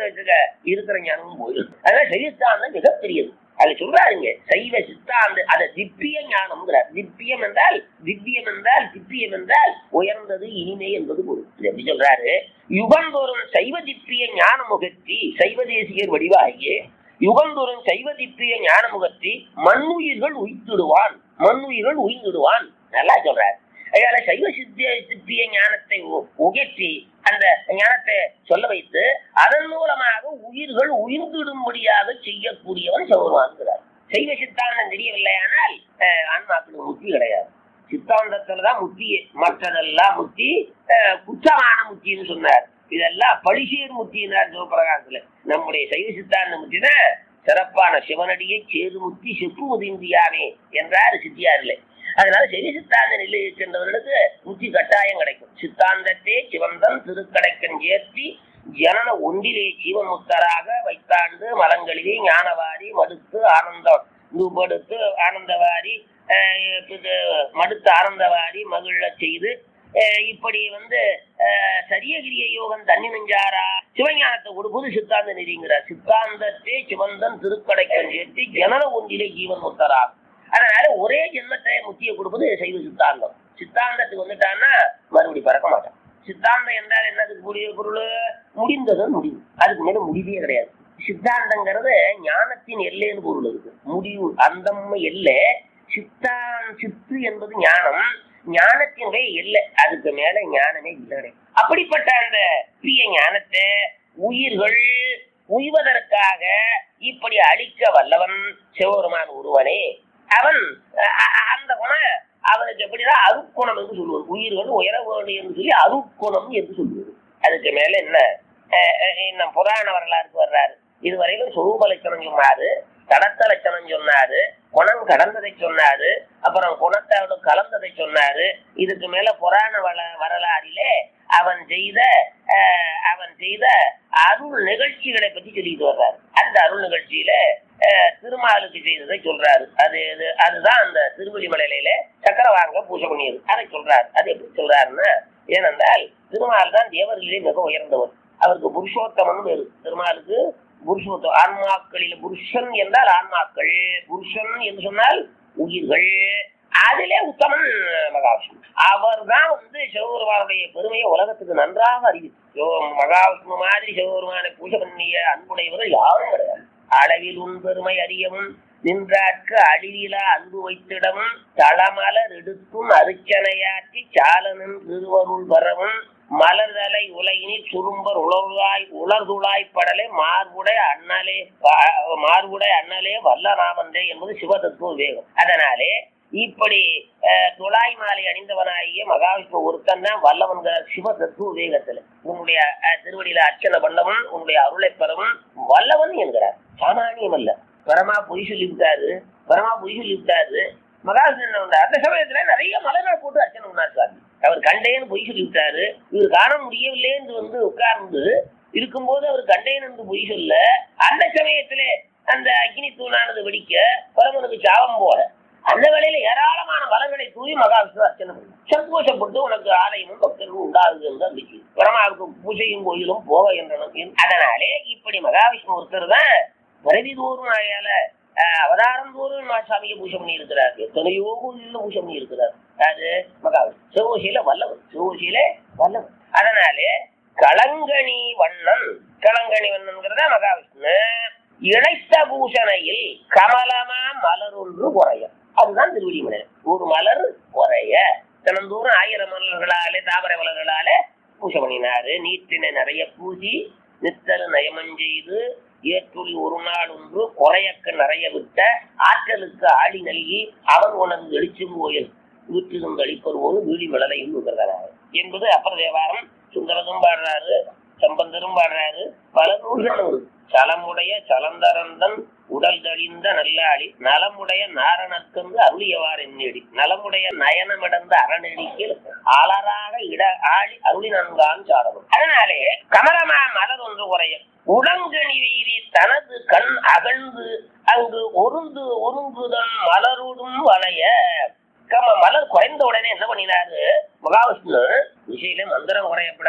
வச்சுக்க இருக்கிற ஞானமும் போயிடும் அதனால சைவ சித்தாந்தம் மிகப்பெரியது அது சொல்றாருங்க சைவ சித்தாந்த அத திப்பிய ஞானம்ங்கிறார் திப்பியம் என்றால் திவ்யம் என்றால் திப்பியம் என்றால் உயர்ந்தது இனிமை என்பது பொருள் இது எப்படி சொல்றாரு யுகந்தோறும் சைவ திப்பிய ஞான முகத்தி சைவ தேசியர் வடிவாகியே யுகந்தோறும் சைவ திப்பிய ஞான முகத்தி மண்ணுயிர்கள் உயிர்த்திடுவான் மண்ணுயிர்கள் உயிர்ந்திடுவான் நல்லா சொல்றாரு அதனால சைவ சித்திய சித்திய ஞானத்தை உ- உயர்த்தி அந்த ஞானத்தை சொல்ல வைத்து அதன் மூலமாக உயிர்கள் உயிர்ந்திடும்படியாக செய்யக்கூடியவன் சிவருமான்கிறார் சைவ சித்தாந்தம் தெரியவில்லையானால் அஹ், ஆன்மாக்களுக்கு முக்தி கிடையாது சித்தாந்தத்துலதான் முக்தி மற்றதெல்லாம் முக்தி அஹ், குற்றமான முக்தின்னு சொன்னார் இதெல்லாம் பழிசேர் முக்தினார் சிவபிரகாசத்துல நம்முடைய சைவ சித்தாந்த முக்தி தான் சிறப்பான சிவனடியை சேது முக்தி செப்பு உதிந்தியாமே என்றார் சித்தியாரிலே அதனால சரி சித்தாந்த நிலையை சென்றவர்களுக்கு முக்தி கட்டாயம் கிடைக்கும் சித்தாந்தத்தே சிவந்தன் திருக்கடைக்கன் ஏற்றி ஜனன ஒன்றிலே ஜீவமுத்தராக வைத்தாண்டு மலங்களிலே ஞானவாரி மடுத்து ஆனந்தம் நூபடுத்து ஆனந்தவாரி அஹ், இது மடுத்து ஆனந்தவாரி மகிழச் செய்து அஹ், இப்படி வந்து அஹ், சரியகிரிய யோகம் தண்ணி நெஞ்சாரா சிவஞானத்தை கொடுப்பது சித்தாந்த நெறிங்கிறார் சித்தாந்தத்தே சிவந்தன் திருக்கடைக்கன் சேர்த்து ஜனன ஒன்றிலே ஜீவன் முத்தராகும் அதனால ஒரே ஜென்மத்தை முத்திய கொடுப்பது சைவ சித்தாந்தம் சித்தாந்தத்துக்கு வந்துட்டான்னா மறுபடி பறக்க மாட்டான் சித்தாந்தம் என்றால் என்னதுக்கு கூடிய பொருள் முடிந்தது முடிவு அதுக்கு மேல முடிவே கிடையாது சித்தாந்தங்கிறது ஞானத்தின் எல்லைன்னு பொருள் இருக்கு முடிவு அந்தம் எல்லை சித்தான் சித்து என்பது ஞானம் ஞானத்தினுடைய எல்லை அதுக்கு மேல ஞானமே இல்லை அப்படிப்பட்ட அந்த பிய ஞானத்தை உயிர்கள் உய்வதற்காக இப்படி அழிக்க வல்லவன் சிவபெருமான் ஒருவனே அவன் அ- அ- அந்த குணம் அவனுக்கு எப்படிதான் அருக்குணம் என்று சொல்லுவது உயிர்கள் உயர வேண்டும் என்று சொல்லி அருக்குணம் என்று சொல்லுவது அதுக்கு மேல என்ன அஹ் அஹ் இன்னும் புராண வரலாறுக்கு வர்றாரு இதுவரையிலும் சொரூப லட்சணம் சொன்னாரு கடத்த லட்சணம் சொன்னாரு குணம் கடந்ததை சொன்னாரு அப்புறம் குணத்தோடு கலந்ததை சொன்னாரு இதுக்கு மேல புராண வள வரலாறிலே அவன் செய்த அஹ், அவன் செய்த அருள் நிகழ்ச்சிகளை பற்றி சொல்லிட்டு வர்றாரு அந்த அருள் நிகழ்ச்சியில அஹ், திருமாலுக்கு செய்ததை சொல்றாரு அது அது- அதுதான் அந்த திருவள்ளிமலையில சக்கரவாங்க பூஜை பண்ணியது அதை சொல்றாரு அது எப்படி சொல்றாருன்னா ஏனென்றால் திருமால் தான் தேவர்களிலே மிக உயர்ந்தவர் அவருக்கு புருஷோத்தமன் பேரு திருமாலுக்கு புருஷோத்தம் ஆன்மாக்களில் புருஷன் என்றால் ஆன்மாக்கள் புருஷன் என்று சொன்னால் உயிர்கள் அதிலே உத்தமன் மகாவிஷ்ணு அவர் தான் வந்து சிவபெருமானுடைய பெருமையை உலகத்துக்கு நன்றாக அறிவித்து சிவ- மகாவிஷ்ணு மாதிரி சிவபெருமானை பூஜை பண்ணிய அன்புடையவர்கள் யாரும் கிடையாது அளவில் உன் பெருமை அறியவும் நின்றார்க்கு அழிவிலா அன்பு வைத்திடவும் தளமலர் எடுத்தும் அருச்சனையாற்றி சாலனும் திருவருள் வரவும் மலர்தலை உலகினில் சுரும்பர் உலர்வாய் உலர்துளாய் படலே மார்புடை அண்ணலே பா- மார்புடை அண்ணலே வல்லராமன்றே என்பது சிவதத்துவ வேகம் அதனாலே இப்படி அஹ், துளாய் மாலை அணிந்தவனாகிய மகாவிஷ்ணு ஒருத்தன் தான் வல்லவன்கிற சிவ தத்துவ வேகத்துல உன்னுடைய அஹ், திருவடியில அர்ச்சனை பண்ணவும் உன்னுடைய அருளை பெறவும் வல்லவன் என்கிறார் சாமானியம் அல்ல பரமா பொய் சொல்லிவிட்டாரு பரமா பொய் சொல்லிவிட்டாரு மகாவிஷ்ணு என்ன பண்றாரு? அந்த சமயத்துல நிறைய மலர்கள் போட்டு அர்ச்சனை பண்ணார் சாமி அவர் கண்டேன்னு பொய் சொல்லிவிட்டாரு இவர் காண முடியவில்லை என்று வந்து உட்கார்ந்து இருக்கும்போது அவர் கண்டேன் என்று பொய் சொல்ல அந்த சமயத்துல அந்த அக்னி தூணானது வெடிக்க பரமனுக்கு சாபம் போல அந்த வேளையில ஏராளமான மலர்களை தூவி மகாவிஷ்ணு அர்ச்சனை பண்ணார் சந்தோஷப்பட்டு உனக்கு ஆலயமும் பக்தர்களும் உண்டாகுது என்று இருந்துச்சு பரமாவுக்கு பூஜையும் கோயிலும் போக என்றனும் அதனாலே இப்படி மகாவிஷ்ணு ஒருத்தர் தான் பிறவி தோறும் ஆயால அஹ், அவதாரம் தோறும் சாமியை பூஜை பண்ணி இருக்கிறார் எத்தனையோ கோயில்ல பூஜை பண்ணி இருக்கிறார் அது மகாவிஷ்ணு சிவகோசியில வல்லவன் சிவகோசியில வல்லவன் அதனாலே களங்கனி வண்ணன் களங்கனி வண்ணன்கிறத மகாவிஷ்ணு இழைத்த பூஷணையில் கமலமா மலர் ஒன்று குறைய அதுதான் திருவடிமலை ஒரு மலர் குறைய தினந்தோறும் ஆயிரம் மலர்களாலே தாமரை மலர்களாலே பூஜை பண்ணினாரு நீட்டினை நிறைய பூசி நித்தல் நயமம் செய்து ஏற்றுளி ஒரு நாள் ஒன்று குறையக்க நிறைய விட்ட ஆற்றலுக்கு ஆடி நல்கி அவன் உனது வெளிச்சும் கோயில் வீட்டிலிருந்து அளிப்பர் போது வீடி மலரையும் நுகர்கிறார் என்பது அப்பர் தேவாரம் சுந்தரதும் பாடுறாரு சம்பந்தரும் பாடுறாரு பல நூல்கள் உண்டு. சலமுடைய சலந்தரந்தன் உடல் தழிந்த நல்லாளி நலமுடைய நாரணக்கந்து அருளியவார் என்னடி நலமுடைய நயனமிடந்த அறநெடிக்கில் ஆளராக இட ஆளி அருளி நன்கான் சாடவும் அதனாலே கமலமா மலர் ஒன்று குறைய உடங்கணி வீதி தனது கண் அகழ்ந்து அங்கு ஒருந்து ஒருங்குதன் மலருடும் வளைய கம மலர் குறைந்த உடனே என்ன பண்ணினாரு மகாவிஷ்ணு விஷயில மந்திரம் குறையப்படாது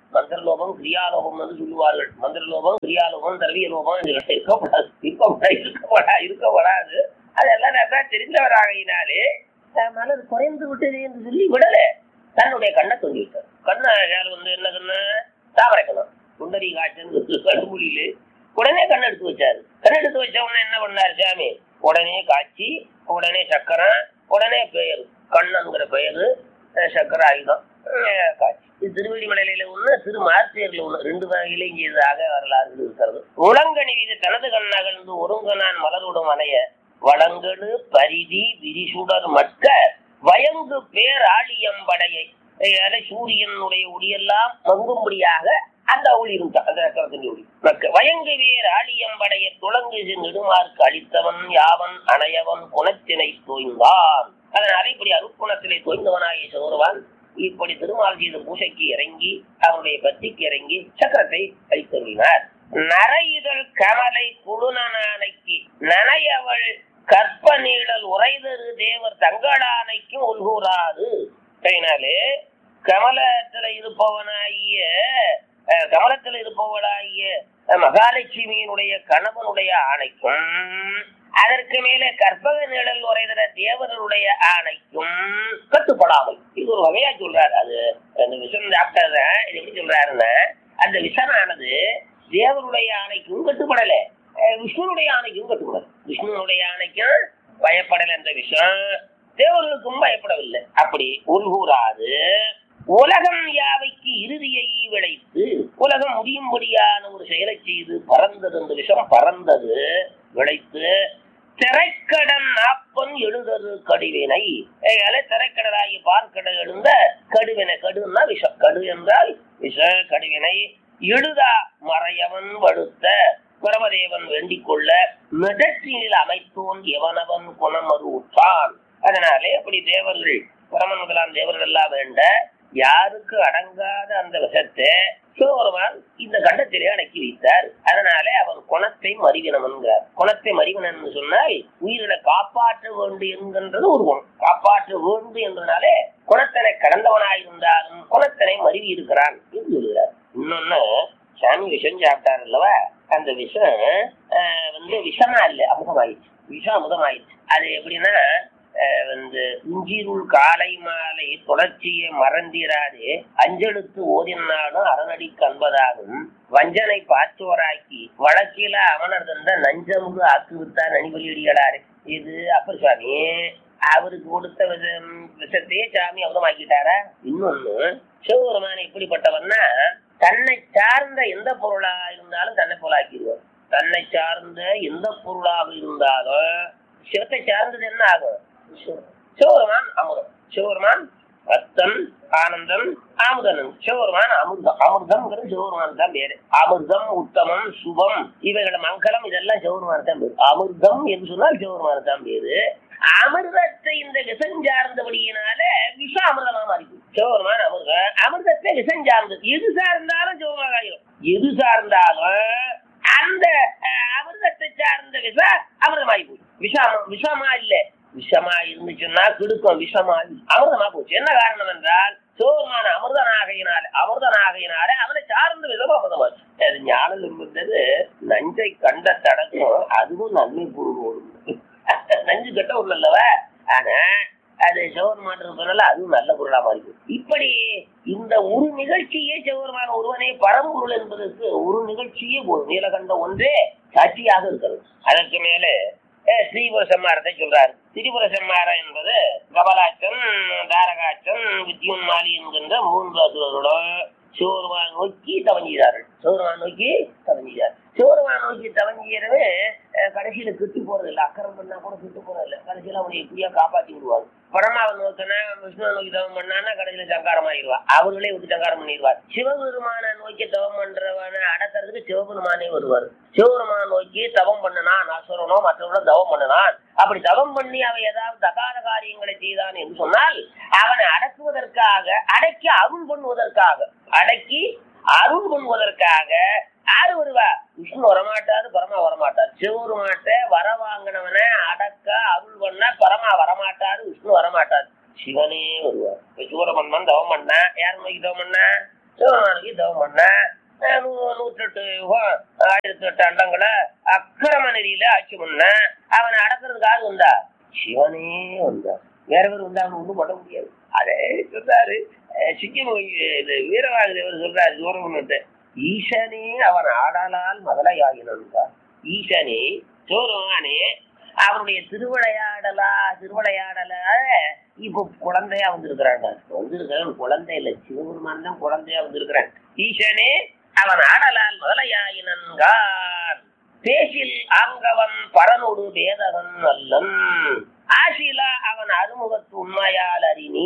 மந்திரலோபம் கிரியாலோபம் என்று சொல்லுவார்கள் மந்திரலோபம் கிரியாலோபம் திரவிய லோபம் இதெல்லாம் இருக்கக்கூடாது இருக்கப்படா இருக்கப்படா இருக்கப்படாது அதெல்லாம் நல்லா தெரிந்தவராகையினாலே அஹ், மலர் குறைந்து விட்டது என்று சொல்லி விடல தன்னுடைய கண்ணை தொங்கி விட்டார் கண்ணை யார் வந்து என்ன கண்ணு தாமரை கண்ணம் சுண்டரி காய்ச்சல் கடுமொழியிலே உடனே கண் எடுத்து வச்சாரு கண் எடுத்து வச்ச உடனே என்ன பண்ணாரு சாமி உடனே காய்ச்சி உடனே சக்கரை உடனே பெயர் கண்ணன்கிற பெயரு அஹ், சக்கரை ஆயுதம் அஹ், காய்ச்சி இது திருவள்ளிமலையில ஒண்ணு திரு மார்த்தேர்ல ஒண்ணு ரெண்டு வகையில இங்கியதாக வரலாறு இருக்கிறது உலங்கனி மீது தனது கண்ணகழ்ந்து ஒருங்கனான் மலருடும் அணைய வளங்கடு பரிதி விரிசுடர் மட்க வயங்கு பேர் ஆழியம்படையை அஹ், சூரியனுடைய ஒளியெல்லாம் மங்கும்படியாக அந்த ஒளி இருந்தான் அந்த சக்கரத்தின் ஒளி மக்க வயங்கு வேர் ஆழியம்படைய துளங்கு நெடுமார்க்கு அளித்தவன் யாவன் அணையவன் குணத்தினை தோய்ந்தான் அதனால இப்படி அருட்குணத்திலே தோய்ந்தவனாகிய சோறுவான் இப்படி திருமால் செய்த பூசைக்கு இறங்கி அவருடைய பத்திக்கு இறங்கி சக்கரத்தை அளித்தருளினார் நரையுதல் கமலை குழுனனானைக்கு நனையவள் கற்ப நீழல் உரைதரு தேவர் தங்களானைக்கும் உள்கூறாது அதனாலே கமலத்துல இருப்பவனாகிய அஹ், கமலத்துல இருப்பவனாகிய அஹ், மகாலட்சுமியினுடைய கணவனுடைய ஆணைக்கும் அதற்கு மேலே கற்பக நிழல் உரைதர தேவர்களுடைய ஆணைக்கும் கட்டுப்படாமல் இது ஒரு வகையா சொல்றாரு அது அந்த விஷம் டாக்டர் இது எப்படி சொல்றாருன்னா அந்த விஷமானது தேவனுடைய ஆணைக்கும் கட்டுப்படல அஹ், விஷ்ணுனுடைய ஆணைக்கும் கட்டுப்படல விஷ்ணுனுடைய ஆணைக்கும் பயப்படல அந்த விஷம் தேவர்களுக்கும் பயப்படவில்லை அப்படி உள்கூறாது உலகம் யாவைக்கு இறுதியை விளைத்து உலகம் முடியும்படியான ஒரு செயலை செய்து பறந்தது அந்த விஷம் பறந்தது விளைத்து திரைக்கடன் நாப்பன் எழுதது கடுவினை அதனால திரைக்கடலாகி பார்க்கடல் எழுந்த கடுவினை கடுன்னா விஷம் கடு என்றால் விஷ கடுவினை எழுதா மறையவன் வடுத்த பிரமதேவன் வேண்டிக் கொள்ள மிடற்றினில் அமைத்தோன் எவனவன் குணமறு உற்றான் அதனாலே அப்படி தேவர்கள் பிரமன் முதலாம் தேவர்கள் எல்லாம் வேண்ட யாருக்கு அடங்காத அந்த விஷத்தை சிவபெருமான் இந்த கண்டத்திலே அடக்கி வைத்தார் அதனாலே அவர் குணத்தை மறிவினம் என்கிறார் குணத்தை மறிவினம் என்று சொன்னால் உயிரினை காப்பாற்ற வேண்டும் என்கின்றது ஒரு குணம் காப்பாற்ற வேண்டும் என்றனாலே குணத்தினை கடந்தவனாயிருந்தாலும் குணத்தினை மருவி இருக்கிறான் என்று சொல்கிறார் இன்னொன்னு சாமி விஷம் சாப்பிட்டார் அல்லவா அந்த விஷம் ஆஹ், வந்து விஷமா இல்ல அமுதமாயிடுச்சு விஷம் அமுதமாயிடுச்சு அது எப்படின்னா ஆஹ், வந்து இஞ்சிருள் காலை மாலை தொடர்ச்சியை மறந்திராது அஞ்செழுத்து ஓதினாலும் அரணடி கண்பதாகும் வஞ்சனை பார்த்தோராக்கி வழக்கில அவனர் தந்த நஞ்சமுகு ஆக்கு வித்தார் நனிபலியடிகளாரு இது அப்பர் சுவாமி அவருக்கு கொடுத்த விஷம் விஷத்தையே சாமி அமுதமாக்கிட்டாரா இன்னொன்னு சிவபெருமான் எப்படிப்பட்டவன்னா தன்னை சார்ந்த எந்த பொருளா இருந்தாலும் தன்னை போல ஆக்கிடுவார் தன்னை சார்ந்த எந்த பொருளாக இருந்தாலும் சிவத்தை சார்ந்தது என்ன ஆகும் சிவ- சிவபெருமான் அமுதம் சிவபெருமான் ரத்தம் ஆனந்தம் ஆமுதனம் சிவபெருமான் அமிர்தம் அமிர்தம்ங்கிறது சிவபெருமான் தான் பேரு அமிர்தம் உத்தமம் சுபம் இவைகள மங்களம் இதெல்லாம் சிவபெருமான் தான் பேரு அமிர்தம் என்று சொன்னால் சிவபெருமான் தான் பேரு அமிர்தத்தை இந்த விஷம் சார்ந்தபடியினால விஷ அமிர்தமா மாறி சிவபெருமான் அமிர்த அமிர்தத்தை விஷம் சார்ந்தது எது சார்ந்தாலும் சிவமாகாயம் எது சார்ந்தாலும் அந்த அஹ், அமிர்தத்தை சார்ந்த விஷ அமிர்தமாகி போய் விஷம் விஷமா இல்ல விஷமா இருந்துச்சுன்னா கிடுக்கும் விஷமா அமிர்தமா போச்சு என்ன காரணம் என்றால் சிவபெருமான அமிர்தனாகையினால அமிர்தனாகையினால அவனை சார்ந்த விதம் அமிர்தமாச்சு அது ஞானம் என்பது நஞ்சை கண்ட தடக்கும் அதுவும் நன்மை பொருள் நஞ்சு கெட்ட பொருள் அல்லவ ஆனா அது சிவபெருமான் இருப்பதனால அதுவும் நல்ல பொருளா மாறிக்கும் இப்படி இந்த ஒரு நிகழ்ச்சியே சிவபெருமான ஒருவனே பரம்பொருள் என்பதற்கு ஒரு நிகழ்ச்சியே போதும் நீலகண்ட ஒன்றே சாட்சியாக இருக்கிறது அதற்கு மேலே அஹ், ஸ்ரீபுர சம்மாரத்தை சொல்றாரு திரிபுர சம்மாரம் என்பது கபலாச்சன் தாரகாச்சன் வித்யுன்மாலி என்கின்ற மூன்று அசுரர்களும் சிவருமான் நோக்கி தவஞ்சிறார்கள் சிவருமான் நோக்கி தவஞ்சிறார் சிவருமான் நோக்கி தவஞ்சியறவே கடைசியில கெட்டு போறது இல்ல அக்கறம் பண்ணா கூட கெட்டு போறது இல்ல கடைசியில அவனை எப்படியா காப்பாத்தி விடுவாங்க பரமாவை நோக்கினா விஷ்ணுவை நோக்கி தவம் பண்ணான்னா கடைசியில சங்காரம் ஆயிடுவார் அவர்களே விட்டு சங்காரம் பண்ணிடுவார் சிவபெருமான நோக்கி தவம் பண்றவனை அடக்கிறதுக்கு சிவபெருமானே வருவார் சிவபெருமான் நோக்கி தவம் பண்ணனான் அசுரனோ மற்றவர்களோ தவம் பண்ணனான் அப்படி தவம் பண்ணி அவன் ஏதாவது தகாத காரியங்களை செய்தான் என்று சொன்னால் அவனை அடக்குவதற்காக அடக்கி அருள் பண்ணுவதற்காக அடக்கி அருள் பண்ணுவதற்காக யாரு வருவா விஷ்ணு வரமாட்டாரு பரமா வரமாட்டார் சிவருமாட்ட வர வாங்கினவனை அடக்க அருள் பண்ண பரமா வரமாட்டாரு விஷ்ணு வரமாட்டார் சிவனே வருவார் இப்ப சூரமன்மன் தவம் பண்ணா யார் நோக்கி தவம் பண்ணா சிவபெருமானுக்கு தவம் பண்ண அஹ் நூ- நூற்றெட்டு யுகம் ஆயிரத்தி எட்டு அண்டங்களை அக்கிரம நெறியில ஆட்சி பண்ண அவனை அடக்கிறதுக்கு யாரு வந்தா சிவனே வந்தார் வேற பேர் வந்தா அவன் ஒண்ணும் பண்ண முடியாது அதே சொல்றாரு அஹ் சிக்கிம் இது வீரவாகுதேவர் சொல்றாரு சூரமன்ட்டு ஈசனே அவன் ஆடலால் மதலையாகினான் ஈசனே சோருவானே அவனுடைய திருவிளையாடலா திருவிளையாடல இப்போ குழந்தையா வந்திருக்கிறாங்க வந்திருக்கிறான் குழந்தை இல்ல சிவபெருமான் தான் குழந்தையா வந்திருக்கிறான் ஈசனே அவன் ஆடலால் முதலையாயினன்கான் பேசில் ஆங்கவன் பரனொடு வேதகன் அல்லன் ஆசிலா அவன் அருமுகத்து உண்மையால் அறினி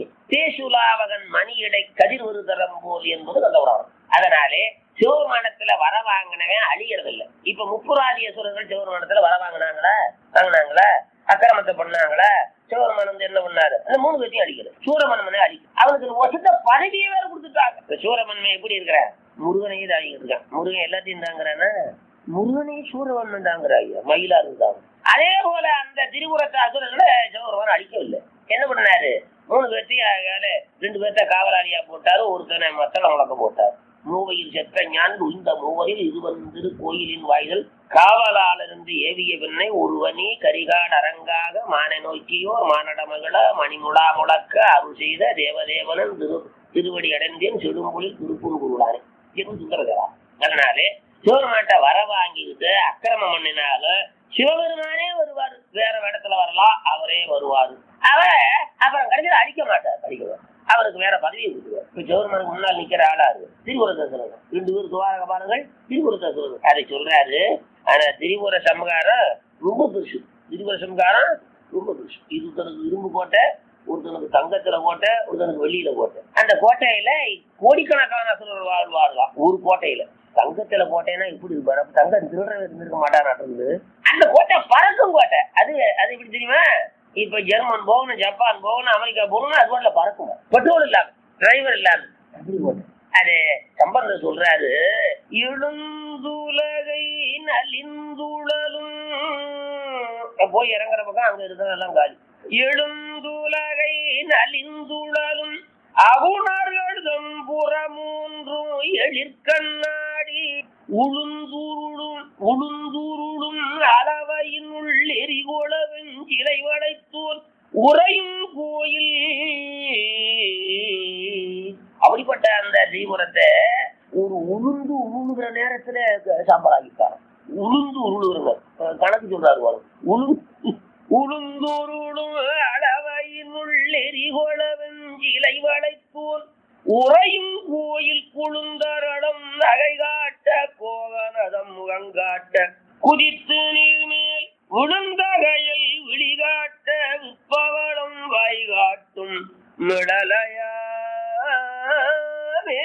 தேசுலாவகன் மணியடை கதிர் ஒரு தரம் போல் என்பது அந்த புராணம் அதனாலே சிவபெருமானத்துல வர வாங்கினவன் அழியறது இல்ல இப்ப முப்புராதியசுரர்கள் சிவபெருமானத்துல வர வாங்கினாங்களா வாங்கினாங்களா அக்கிரமத்தை பண்ணாங்களா சிவபெருமான் வந்து என்ன பண்ணாரு அந்த மூணு பேர்த்தையும் அழிக்கிறது சூரமன்மனை அழிக்கும் அவனுக்கு வசத்த பதவியே வேற கொடுத்துட்டாங்க இப்ப சூரமன்மை எப்படி இருக்கிற முருகனையே தாங்கிட்டு இருக்கான் முருகன் எல்லாத்தையும் தாங்குறானா முருகனே சூரவன்மன் தாங்குறாங்க மயிலா இருந்தாங்க அதே போல அந்த திரிபுரத்து அசுரர்களை சிவபெருமான் அழிக்கவில்லை என்ன பண்ணாரு மூணு பேர்த்தையும் ஆகையால ரெண்டு பேர்த்த காவலாளியா போட்டாரு ஒருத்தனை மத்தள முழக்க போட்டார் மூவையில் செத்த ஞான் இந்த மூவரில் இதுவன் திரு கோயிலின் வாய்கள் காவலாளருந்து ஏவிய பெண்ணை ஒருவனே கரிகாட் அரங்காக மானை நோக்கியோர் மானடமகள மணிமுழா முழக்க அருள் செய்த தேவதேவனன் திரு திருவடி அடைந்தேன் செடும்பொழி திருப்புன் குருளானே என்று சுந்தரதேவா அதனாலே சிவபெருமான்ட்ட வர வாங்கிக்கிட்டு அக்கிரமம் பண்ணினால சிவபெருமானே வருவார் வேற இடத்துல வரலாம் அவரே வருவார் அவரை அப்புறம் கடைசியில் அடிக்க மாட்டார் அடிக்க மாட்டார். அவருக்கு வேற பதவியை கொடுத்துருவார் இப்ப சிவபெருமானுக்கு முன்னால் நிக்கிற ஆளாரு திரிபுரதேசனம் ரெண்டு பேரும் துவாரக பாருங்கள் திரிபுரதேசனம் அதை சொல்றாரு ஆனா திரிபுர சமகாரம் ரொம்ப பெருசு திரிபுர சமகாரம் ரொம்ப பெருசு இது ஒருத்தனுக்கு இரும்பு கோட்டை ஒருத்தனுக்கு தங்கத்துல கோட்டை ஒருத்தனுக்கு வெள்ளியில கோட்டை அந்த கோட்டையில கோடிக்கணக்கான அசுரர்கள் வாழ்வார்களாம் ஒரு கோட்டையில தங்கத்துல கோட்டைன்னா இப்படி இருப்பாரு அப்ப தங்கம் திருட இருந்திருக்க மாட்டான்னு அந்த கோட்டை பறக்கும் கோட்டை அது அது எப்படி தெரியுமா இப்ப ஜெர்மன் போகணும் ஜப்பான் போகணும் அமெரிக்கா போகணும் அது வரல பறக்கும் பெட்ரோல் இல்லாம டிரைவர் இல்லாம அப்படி கோட்டை அது சம்பந்தம் சொல்றாரு எழுந்துலகை நலிந்துழலும் போய் இறங்குற பக்கம் அங்க இருக்கிறதெல்லாம் காலி எழுந்துலகை நலிந்துழலும் அவுணர்களும் புறமூன்றும் எழிற்கண்ணாடி உளுந்தூருளும் உளுந்தூருளும் அளவையினுள் எரிகோள வெஞ்சிலை வளைத்தோர் உறையும் கோயில் அப்படிப்பட்ட அந்த தீபுரத்தை ஒரு உளுந்து உருளுகிற நேரத்துல சாம்பலாகிட்டார் உளுந்து உருளுகிறங்க கணக்கு சொல்றாரு வரும் உளுந்து உளுந்தூருளும் அளவையினுள் எரிகோள வெஞ்சிலை வளைத்தோர் உறையும் கோயில் குழுந்தரடம் நகை காட்ட கோவனதம் முகங்காட்ட குதித்து நீர்மேல் விழுந்தகையில் விழிகாட்ட விப்பவளம் வாய் காட்டும் மிடலையாமே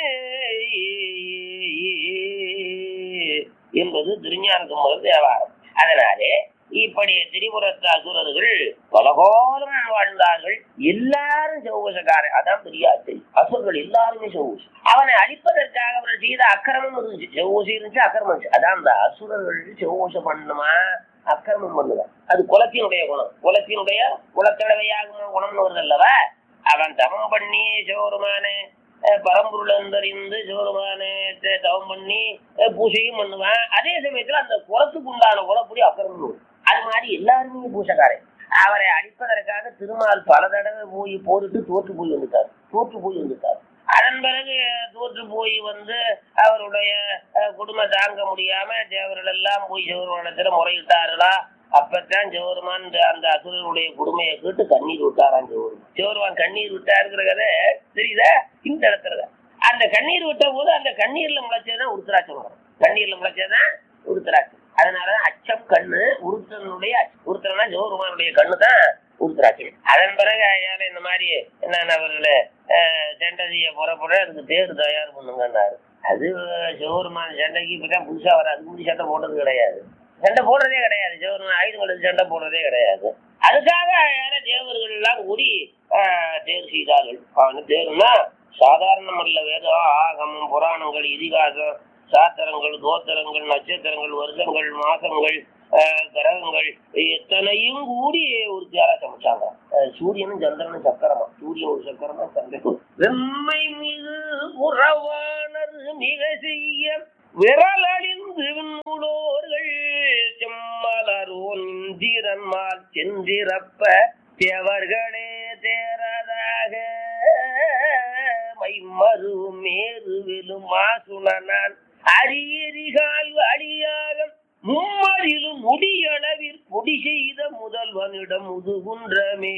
என்பது திருஞானத்து முதல் தேவாரம் அதனாலே இப்படி திரிபுரத்து அசுரர்கள் பலகாலம் வாழ்ந்தார்கள் எல்லாரும் செவ்வசக்காரன் அதான் பெரிய ஆச்சரியம் அசுரர்கள் எல்லாருமே செவ்வூசி அவனை அழிப்பதற்காக அவர்கள் செய்த அக்கிரமம் இருந்துச்சு செவ்வூசி இருந்துச்சு அக்கிரமம் இருந்துச்சு அதான் அந்த அசுரர்கள் செவ்வூசம் பண்ணுமா அக்கிரமம் பண்ணுவான் அது குலத்தினுடைய குணம் குலத்தினுடைய குலத்தடவையாகுமா குணம்னு வருது அல்லவா அவன் தவம் பண்ணி சிவருமானே பரம்பொருள் அந்தறிந்து சிவருமானே தவம் பண்ணி அஹ், பூஜையும் பண்ணுவான் அதே சமயத்துல அந்த குலத்துக்கு உண்டான குலப்படி அக்கிரமம் வரும். அது மாதிரி எல்லாருமே பூசக்காரன் அவரை அழிப்பதற்காக திருமால் பல தடவை போய் போட்டுட்டு தோற்று போய் வந்துட்டார் தோற்று போய் வந்துட்டார் அதன் பிறகு தோற்று போய் வந்து அவருடைய அஹ், குடும்பம் தாங்க முடியாம தேவர்கள் எல்லாம் போய் சிவருமானத்துல முறையிட்டார்களா அப்பத்தான் சிவருமான் இந்த- அந்த அசுரனுடைய கொடுமையை கேட்டு கண்ணீர் விட்டாராம் சிவருமான் சிவருமான் கண்ணீர் விட்டாருங்கிற கதை தெரியுதா இந்த இடத்துல அந்த கண்ணீர் விட்ட போது அந்த கண்ணீர்ல முளைச்சதுதான் உருத்தராட்சம் வரும் கண்ணீர்ல முளைச்சதுதான் உருத்தராட்சம் அதனாலதான் அச்சம் கண்ணு உருத்தனுடைய உருத்தனா சிவருமானுடைய கண்ணு தான் உருத்தராட்சம் அதன் பிறகு ஐயால இந்த மாதிரி என்ன அவர்களே சண்டதிய புறப்பட அதுக்கு தேர் தயார் பண்ணுங்கன்னாரு அது சிவருமான சண்டைக்கு இப்பதான் புதுசா வர அதுக்கு முன்னாடி சண்டை போட்டது கிடையாது சண்டை போடுறதே கிடையாது சிவருமான ஆயுதம் எடுத்து சண்டை போடுறதே கிடையாது அதுக்காக யார தேவர்கள் எல்லாம் கூடி ஆஹ், தேர் செய்தார்கள் அவனு தேர்னா சாதாரணம் அல்ல வேதம் ஆகமம் புராணங்கள் இதிகாசம் சாத்திரங்கள் தோத்திரங்கள் நட்சத்திரங்கள் வருஷங்கள் மாசங்கள் அஹ், கிரகங்கள் எத்தனையும் கூடி ஒரு தேரா சமைச்சாங்க அஹ், சூரியனும் சந்திரனும் சக்கரமா சூரியன் ஒரு சக்கரமா சந்திரன் வெம்மை மீது உறவானர் மிக செய்ய விரலடிந்து விண்ணுளோர்கள் செம்மலரோன் இந்திரன்மால் சென்றிறப்ப தேவர்களே தேரதாக மைமரு மேருவிலும் மாசுணனான் அரியரிகால் அடியாக மும்மரிலும் முடியளவில் பொடி செய்த முதல்வனிடம் முதுகுன்றமே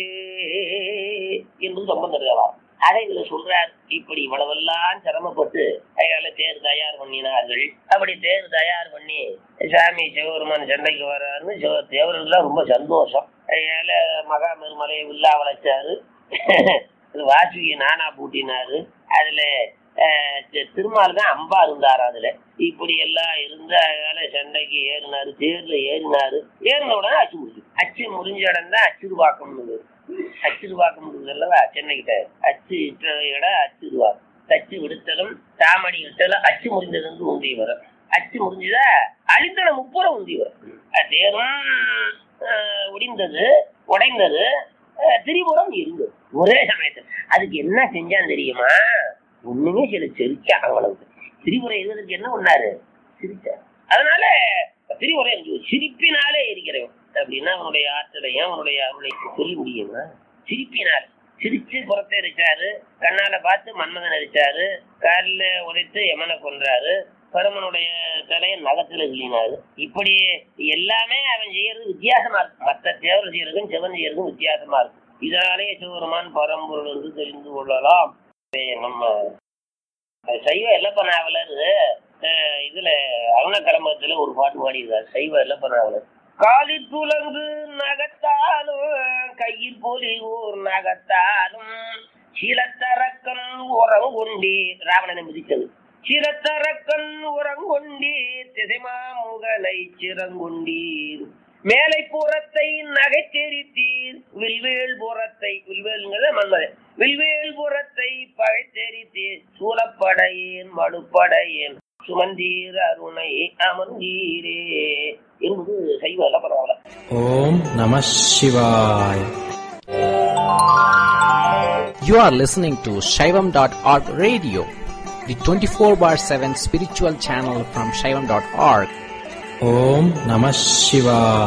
என்று சம்பந்தம் அதை இதுல சொல்றார் இப்படி இவ்வளவெல்லாம் சிரமப்பட்டு அயால தேர் தயார் பண்ணினார்கள் அப்படி தேர் தயார் பண்ணி சாமி சிவபெருமான் சண்டைக்கு வர்றாருன்னு சிவ தேவர்கள்லாம் ரொம்ப சந்தோஷம் அயால மகாமெருமலையை உள்ளா வளைச்சாரு வாசுகியை நானா பூட்டினாரு அதுல அஹ், தி- திருமால் தான் அம்பா இருந்தாரு அதுல இப்படி எல்லாம் இருந்து அதனால சண்டைக்கு ஏறினாரு தேர்ல ஏறினாரு ஏறின உடனே அச்சு முடிஞ்சு அச்சு முடிஞ்ச இடம் தான் அச்சுருவாக்கம்னு அச்சுருவாக்கம் அல்லவா சென்னைக்கிட்ட அச்சு இட்ட இடம் அச்சுருவாக்கம் தச்சு விடுத்தலும் தாமடி விட்டலும் அச்சு முடிந்தது உந்தி வரும் அச்சு முடிஞ்சதா அழிந்தன முப்புற உந்தி வரும் அஹ் தேரும் அஹ், ஒடிந்தது உடைந்தது அஹ், திரிபுரம் இருந்தது ஒரே சமயத்தில் அதுக்கு என்ன செஞ்சான் தெரியுமா ஒண்ணுமே சில சிரிச்சான் அவ்வளவு திரிபுரம் இருந்ததுக்கு என்ன பண்ணாரு சிரிச்சார் அதனால திரிபுரம் இருக்கு சிரிப்பினாலே இருக்கிறவன் அப்படின்னா அவனுடைய ஆற்றலையும் அவனுடைய அருளை சொல்ல முடியுமா சிரிப்பினால் சிரிச்சு புறத்தை அடிச்சாரு கண்ணால பார்த்து மன்மதன் அடிச்சாரு காலில் உதைத்து யமனை கொன்றாரு பரமனுடைய தலையை நகத்துல கிள்ளினாரு இப்படி எல்லாமே அவன் செய்யறது வித்தியாசமா இருக்கு மற்ற தேவர் செய்யறதுக்கும் சிவன் செய்யறதுக்கும் வித்தியாசமா இருக்கும் இதனாலே சிவபெருமான் பரம்பொருள் என்று தெரிந்து கொள்ளலாம் இது நம்ம சைவ எல்லப்ப நாவலர் அஹ், இதுல அருண கலம்பத்துல ஒரு பாட்டு பாடியிருக்காரு சைவ எல்லப்ப நாவலர் காலி துலங்கு நகத்தாலும் கையில் போலி ஊர் நகத்தாலும் சிலத்தரக்கன் உரங்கொண்டி ராவணனை மிதித்தது சிரத்தரக்கன் உரங்கொண்டி திசைமா முகலை சிறங்கொண்டீர் மேலை புறத்தை நகை தெரித்தீர் வில்வேல் புறத்தை வில்வேல்ங்கிறத மன்மதன் வில்வேல் புறத்தை பகை தெரித்தீர் சூலப்படையேன் மடுப்படையேன் சுமந்தீர் அருணை அமர்ந்தீரே என்பது சைவ பரவாயில்ல ஓம் நம சிவாய் You are listening to Shaivam.org radio, the 24 bar 7 spiritual channel from Shaivam.org. Om Namah Shivaya.